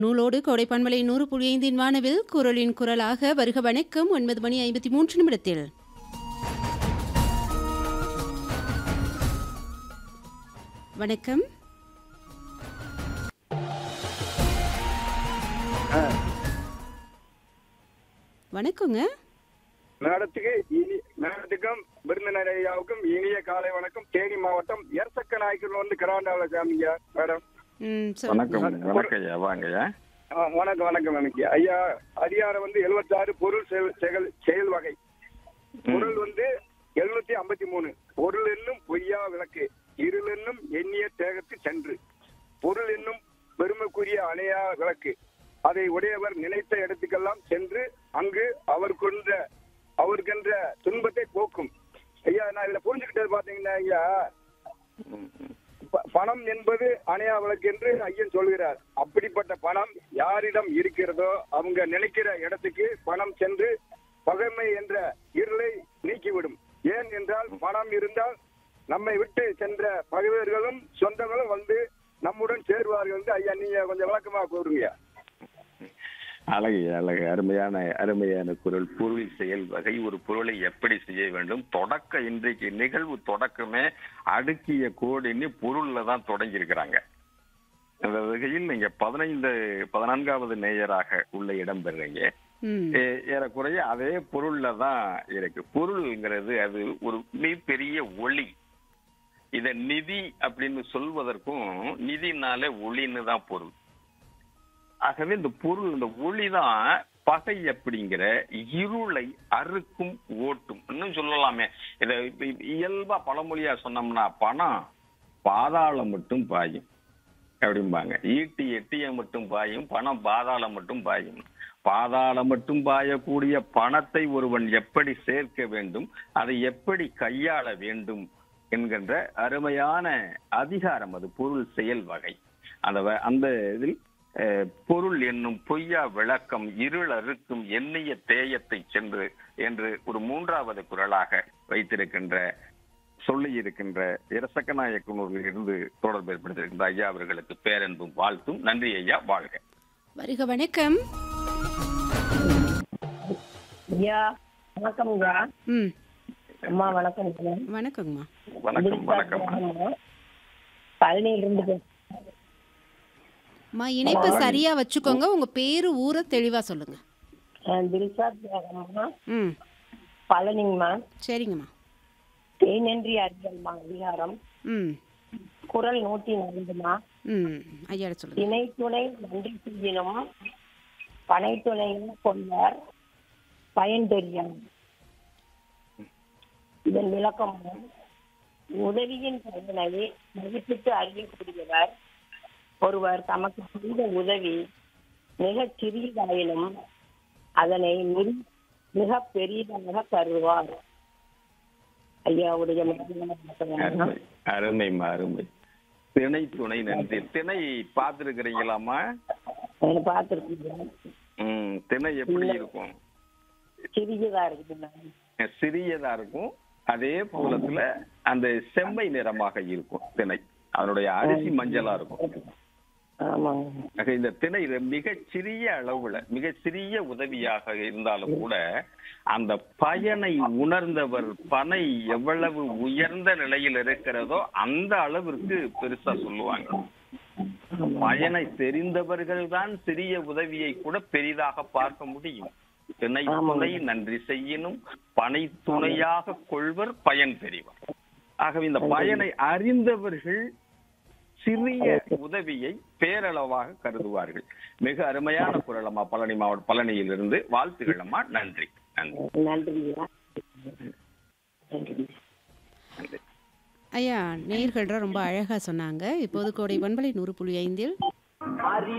நூலோடு கோடைப்பன்மலை நூறு புள்ளி ஐந்தின் வானவில் குரலின் குரலாக வருக வணக்கம் ஒன்பது மணி ஐம்பத்தி மூன்று நிமிடத்தில் வணக்கம் வணக்கங்க மேடத்துக்கு இனி மேடத்துக்கும் விருந்தினர் ஐயாவுக்கும் இனிய காலை வணக்கம் தேனி மாவட்டம் எரசக்க நாயக்கர் வந்து கிராண்டாவில சாமிங்க மேடம் ம், சொல்- வணக்கம் வணக்கம் ஐயா வாங்க ஐயா ஆ, வணக்கம் வணக்கம் வணக்கம் ஐயா அதிகாரம் வந்து 76 பொருள் செயல் செயல் செயல் வகை பொருள் வந்து எழுநூத்தி ஐம்பத்தி மூணு பொருள் என்னும் பொய்யா விளக்கு இருள் என்னும் எண்ணிய தேகத்து சென்று பொருள் என்னும் பெருமைக்குரிய அணையா விளக்கு அதை உடையவர் நினைத்த இடத்துக்கெல்லாம் சென்று அங்கு அவர் கொண்ட அவருக்கென்ற துன்பத்தை போக்கும் ஐயா நான் இதுல புரிஞ்சுக்கிட்டது பாத்தீங்கன்னா ஐயா ப- பணம் என்பது அணையா விளக்கு என்று ஐயன் சொல்கிறார் அப்படிப்பட்ட பணம் யாரிடம் இருக்கிறதோ அவங்க நினைக்கிற இடத்துக்கு பணம் சென்று பகைமை என்ற இருளை நீக்கிவிடும் ஏன் என்றால் பணம் இருந்தால் நம்மை விட்டு சென்ற பகைவர்களும் சொந்தங்களும் வந்து நம்முடன் சேருவார்கள் என்று ஐயா நீங்க கொஞ்சம் விளக்கமா கூறுங்க அழகு அழகு அருமையான அருமையான குரல் பொருள் செயல் வகை ஒரு பொருளை எப்படி செய்ய வேண்டும் தொடக்க இன்றைக்கு நிகழ்வு தொடக்கமே அடுக்கிய கோடின்னு பொருள்ல தான் தொடங்கி இருக்கிறாங்க அந்த வகையில் நீங்க பதினைந்து பதினான்காவது நேயராக உள்ள இடம் பெறுறீங்க ம், ஏ- ஏறக்குறைய அதே பொருள்ல தான் இருக்கு பொருள்ங்கிறது அது ஒரு மிகப்பெரிய ஒளி இத நிதி அப்படின்னு சொல்வதற்கும் நிதினாலே ஒளின்னு தான் பொருள் ஆகவே இந்த பொருள் இந்த ஒளிதான் பகை அப்படிங்கிற இருளை அறுக்கும் ஓட்டும் இன்னும் சொல்லலாமே இத இப்ப இயல்பா பழமொழியா சொன்னோம்னா பணம் பாதாளம் மட்டும் பாயும் அப்படிம்பாங்க ஈட்டி எட்டிய மட்டும் பாயும் பணம் பாதாளம் மட்டும் பாயும் பாதாளம் மட்டும் பாயக்கூடிய பணத்தை ஒருவன் எப்படி சேர்க்க வேண்டும் அதை எப்படி கையாள வேண்டும் என்கின்ற அருமையான அதிகாரம் அது பொருள் செயல் வகை அந்த வ- அந்த இதில் அஹ், பொருள் என்னும் பொய்யா விளக்கம் இருள் அறுக்கும் எண்ணிய தேயத்தை சென்று என்று ஒரு மூன்றாவது குரலாக வைத்திருக்கின்ற சொல்லி இருக்கின்ற இரசக்கநாயக்கனூரில் இருந்து தொடர்பு ஏற்படுத்தியிருக்கின்ற ஐயா அவர்களுக்கு பேரன்பும் வாழ்த்தும் நன்றி ஐயா வாழ்க வருக வணக்கம் ஐயா வணக்கம்ங்க ம் அம்மா வணக்கம்ங்க வணக்கங்கம்மா வணக்கம் வணக்கம் பழனியிலிருந்து பேசுறேன். அம்மா இணைப்பு சரியா வச்சுக்கோங்க உங்க பேரு ஊரை தெளிவா சொல்லுங்க அஹ் தில்ஷாத் பேகம்மா ம் பழனிங்கம்மா சரிங்கம்மா தேனன்றி அறிதல்மா அதிகாரம் ம் குரல் நூத்தி நான்குமா ம் ஐயாட சொல்லுங்க இணை துணை நன்றி செய்யினும் பனை துணையும் கொள்வார் பயன் தெரியும் இதன் விளக்கம் உதவியின் பயனை மதிப்பிட்டு அறியக்கூடியவர் ஒருவர் தமக்கு செய்த உதவி மிகச் சிறியதாயினும் அதனை மிக- மிக பெரியதாக கருதுவார் ஐயாவுடைய முதல்வர் வணக்கம். அருமை அருமைமா அருமை திணை துணை நன்றி திணை பார்த்திருக்கிறீங்களாமா நான் பார்த்திருக்கீங்க ம் திணை எப்படி இருக்கும் சிறியதா இருக்குது சிறியதா இருக்கும் அதே போலத்துல அந்த செம்மை நிறமாக இருக்கும் திணை அதனுடைய அரிசி மஞ்சளா இருக்கும் ஆமாங்க ஆக இந்த திணை மிகச் சிறிய அளவுல மிகச் சிறிய உதவியாக இருந்தாலும் கூட அந்த பயனை உணர்ந்தவர் பனை எவ்வளவு உயர்ந்த நிலையில் இருக்கிறதோ அந்த அளவிற்கு பெருசா சொல்லுவாங்க பயனை தெரிந்தவர்கள் தான் சிறிய உதவியை கூட பெரிதாக பார்க்க முடியும் திணை துணை நன்றி செய்யினும் பனை துணையாக கொள்வர் பயன் தெரிவர் ஆகவே இந்த பயனை அறிந்தவர்கள் சிறிய உதவியை பேரளவாக கருதுவார்கள் மிக அருமையான குரலம்மா பழனி மாவட்ட பழனியிலிருந்து வாழ்த்துகள் அம்மா நன்றி நன்றி நன்றிங்க நன்றி நன்றி ஐயா நேயர்கள் ரொம்ப அழகா சொன்னாங்க இப்போது கோடை பண்பலை நூறு புள்ளி ஐந்தில் அறி